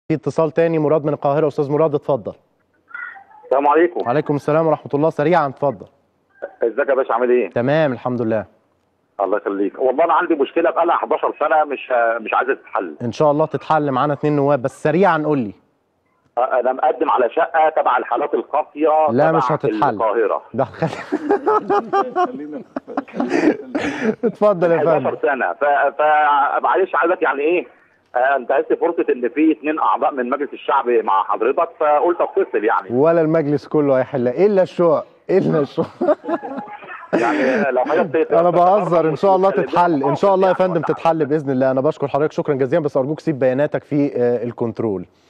في اتصال تاني مراد من القاهره استاذ مراد اتفضل السلام عليكم وعليكم السلام ورحمه الله سريعا اتفضل ازيك يا باشا عامل ايه تمام الحمد لله الله يخليك والله انا عندي مشكله بقالها 11 سنه مش مش عايزه تتحل ان شاء الله تتحل معانا اتنين نواب بس سريعا قول لي انا مقدم على شقه تبع الحالات القاسيه لا تبع مش هتتحل. القاهره ده خل... اتفضل يا فندم 11 سنه ف... فمعلش عايزك يعني ايه آه، انت عايز فرصه ان في اثنين اعضاء من مجلس الشعب مع حضرتك فقلت اتصل يعني ولا المجلس كله هيحلها الا الشقق الا الشقق يعني لو حضرتك انا بهزر ان شاء الله تتحل ان شاء الله يا يعني فندم ولا حاجة. تتحل باذن الله انا بشكر حضرتك شكرا جزيلا بس ارجوك سيب بياناتك في آه، الكنترول